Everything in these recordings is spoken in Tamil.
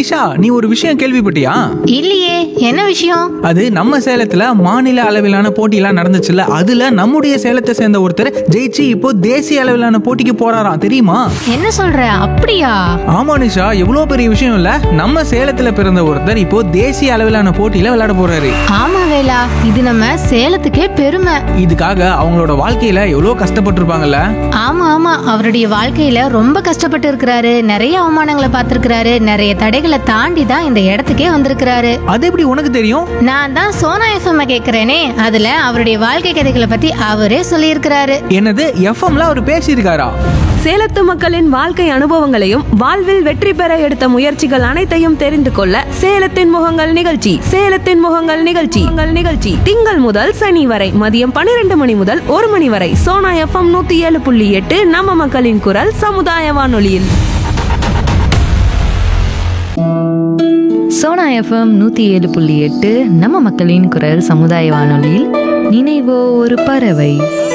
நிஷா நீ ஒரு விஷயம் கேள்விப்பட்டியா இல்லையே என்ன விஷயம் அது நம்ம சேலத்துல மாநில அளவிலான போட்டியெல்லாம் நடந்துச்சுல்ல அதுல நம்முடைய சேலத்தை சேர்ந்த ஒருத்தர் ஜெயிச்சு இப்போ தேசிய அளவிலான போட்டிக்கு போறாராம் தெரியுமா என்ன சொல்ற அப்படியா ஆமா நிஷா எவ்வளவு பெரிய விஷயம் இல்ல நம்ம சேலத்துல பிறந்த ஒருத்தர் இப்போ தேசிய அளவிலான போட்டியில விளையாட போறாரு ஆமா வேலா இது நம்ம சேலத்துக்கே பெருமை இதுக்காக அவங்களோட வாழ்க்கையில எவ்வளவு கஷ்டப்பட்டிருப்பாங்கல்ல ஆமா ஆமா அவருடைய வாழ்க்கையில ரொம்ப கஷ்டப்பட்டு இருக்கிறாரு நிறைய அவமானங்களை பார்த்திருக்கிறாரு நிறைய தடைகளை தாண்டி தான் இந்த இடத்துக்கே வந்திருக்கிறாரு அது எப்படி உனக்கு தெரியும் நான் தான் சோனா எஃப்எம் கேக்குறேனே அதுல அவருடைய வாழ்க்கை கதைகளை பத்தி அவரே சொல்லியிருக்கிறாரு என்னது எஃப்எம்ல அவர் பேசியிருக்காரா சேலத்து மக்களின் வாழ்க்கை அனுபவங்களையும் வாழ்வில் வெற்றி பெற எடுத்த முயற்சிகள் அனைத்தையும் தெரிந்து கொள்ள சேலத்தின் முகங்கள் நிகழ்ச்சி சேலத்தின் முகங்கள் நிகழ்ச்சி உங்கள் நிகழ்ச்சி திங்கள் முதல் சனி வரை மதியம் பன்னிரண்டு மணி முதல் ஒரு மணி வரை சோனா எஃப்எம் நூத்தி ஏழு புள்ளி எட்டு நம்ம மக்களின் குரல் சமுதாய வானொலியில் சோனா எஃப்எம் நூற்றி ஏழு புள்ளி எட்டு நம்ம மக்களின் குரல் சமுதாய வானொலியில் நினைவோ ஒரு பறவை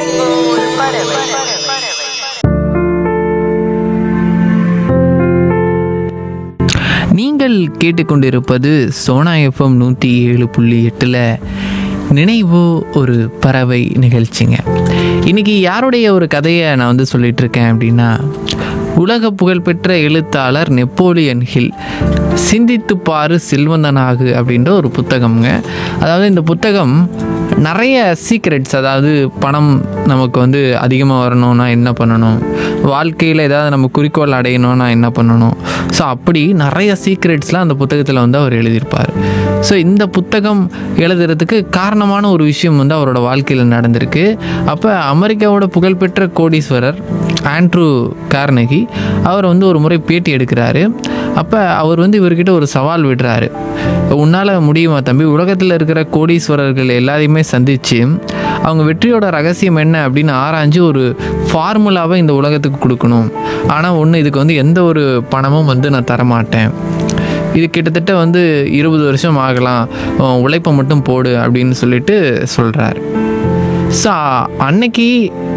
நீங்கள் கேட்டுக்கொண்டிருப்பது சோனா எஃப்எம் நூற்றி ஏழு புள்ளி எட்டில் நினைவு ஒரு பறவை நிகழ்ச்சிங்க இன்னைக்கு யாருடைய ஒரு கதையை நான் வந்து சொல்லிட்டு இருக்கேன் அப்படின்னா உலக புகழ்பெற்ற எழுத்தாளர் நெப்போலியன் ஹில் சிந்தித்து பாரு செல்வந்தனாகு அப்படின்ற ஒரு புத்தகம்ங்க அதாவது இந்த புத்தகம் நிறைய சீக்ரெட்ஸ் அதாவது பணம் நமக்கு வந்து அதிகமாக வரணும்னா என்ன பண்ணணும் வாழ்க்கையில் ஏதாவது நம்ம குறிக்கோள் அடையணும்னா என்ன பண்ணணும் ஸோ அப்படி நிறைய சீக்ரெட்ஸ்லாம் அந்த புத்தகத்தில் வந்து அவர் எழுதியிருப்பார் ஸோ இந்த புத்தகம் எழுதுறதுக்கு காரணமான ஒரு விஷயம் வந்து அவரோட வாழ்க்கையில் நடந்திருக்கு அப்போ அமெரிக்காவோட புகழ்பெற்ற கோடீஸ்வரர் ஆண்ட்ரூ கார்னகி அவர் வந்து ஒரு முறை பேட்டி எடுக்கிறாரு அப்போ அவர் வந்து இவர்கிட்ட ஒரு சவால் விடுறாரு உன்னால் முடியுமா தம்பி உலகத்தில் இருக்கிற கோடீஸ்வரர்கள் எல்லாரையுமே சந்தித்து அவங்க வெற்றியோட ரகசியம் என்ன அப்படின்னு ஆராய்ஞ்சு ஒரு ஃபார்முலாவை இந்த உலகத்துக்கு கொடுக்கணும் ஆனால் ஒன்று இதுக்கு வந்து எந்த ஒரு பணமும் வந்து நான் தரமாட்டேன் இது கிட்டத்தட்ட வந்து இருபது வருஷம் ஆகலாம் உன் உழைப்பை மட்டும் போடு அப்படின்னு சொல்லிட்டு சொல்கிறார் ஸோ அன்னைக்கு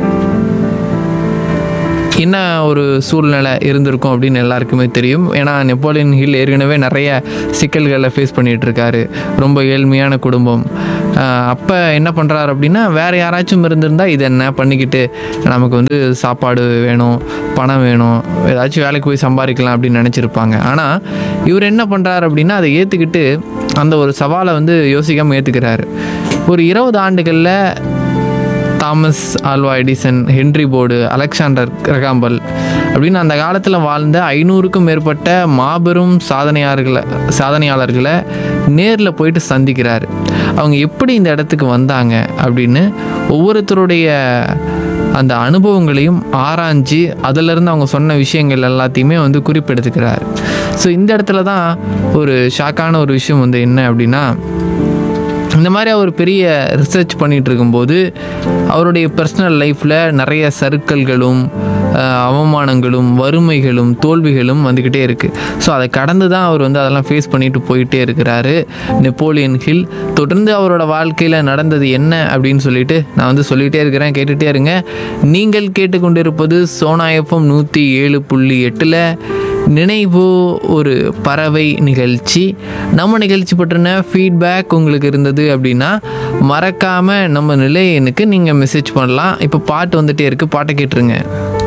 என்ன ஒரு சூழ்நிலை இருந்திருக்கும் அப்படின்னு எல்லாருக்குமே தெரியும் ஏன்னா நெப்போலியன் ஹில் ஏற்கனவே நிறைய சிக்கல்களை ஃபேஸ் பண்ணிகிட்டு இருக்காரு ரொம்ப ஏழ்மையான குடும்பம் அப்போ என்ன பண்ணுறாரு அப்படின்னா வேறு யாராச்சும் இருந்திருந்தா இது என்ன பண்ணிக்கிட்டு நமக்கு வந்து சாப்பாடு வேணும் பணம் வேணும் ஏதாச்சும் வேலைக்கு போய் சம்பாதிக்கலாம் அப்படின்னு நினச்சிருப்பாங்க ஆனால் இவர் என்ன பண்ணுறாரு அப்படின்னா அதை ஏற்றுக்கிட்டு அந்த ஒரு சவாலை வந்து யோசிக்காமல் ஏற்றுக்கிறாரு ஒரு இருபது ஆண்டுகளில் Thomas Alva Edison Henry Ford Alexander Graham Bell அப்படின்னு அந்த காலத்தில் வாழ்ந்த ஐநூறுக்கும் மேற்பட்ட மாபெரும் சாதனையாளர்களை சாதனையாளர்களை நேரில் போயிட்டு சந்திக்கிறார் அவங்க எப்படி இந்த இடத்துக்கு வந்தாங்க அப்படின்னு ஒவ்வொருத்தருடைய அந்த அனுபவங்களையும் ஆராய்ஞ்சு அதிலிருந்து அவங்க சொன்ன விஷயங்கள் எல்லாத்தையுமே வந்து குறிப்பெடுத்துக்கிறார் ஸோ இந்த இடத்துல தான் ஒரு ஷாக்கான ஒரு விஷயம் வந்து என்ன அப்படின்னா இந்த மாதிரி அவர் பெரிய ரிசர்ச் பண்ணிகிட்டு இருக்கும்போது அவருடைய பர்சனல் லைஃப்பில் நிறைய சறுக்கல்களும் அஹ், அவமானங்களும் வறுமைகளும் தோல்விகளும் வந்துக்கிட்டே இருக்குது ஸோ அதை கடந்து தான் அவர் வந்து அதெல்லாம் ஃபேஸ் பண்ணிட்டு போயிட்டே இருக்கிறாரு நெப்போலியன் ஹில் தொடர்ந்து அவரோட வாழ்க்கையில் நடந்தது என்ன அப்படின்னு சொல்லிட்டு நான் வந்து சொல்லிகிட்டே இருக்கிறேன் கேட்டுகிட்டே இருங்க நீங்கள் கேட்டுக்கொண்டிருப்பது சோனா எஃப்எம் நூற்றி ஏழு புள்ளி எட்டில் நினைவு ஒரு பறவை நிகழ்ச்சி நம்ம நிகழ்ச்சி பற்றின ஃபீட்பேக் உங்களுக்கு இருந்தது அப்படின்னா மறக்காமல் நம்ம நிலையனுக்கு நீங்கள் மெசேஜ் பண்ணலாம் இப்போ பாட்டு வந்துட்டே இருக்குது பாட்டை கேட்டுருங்க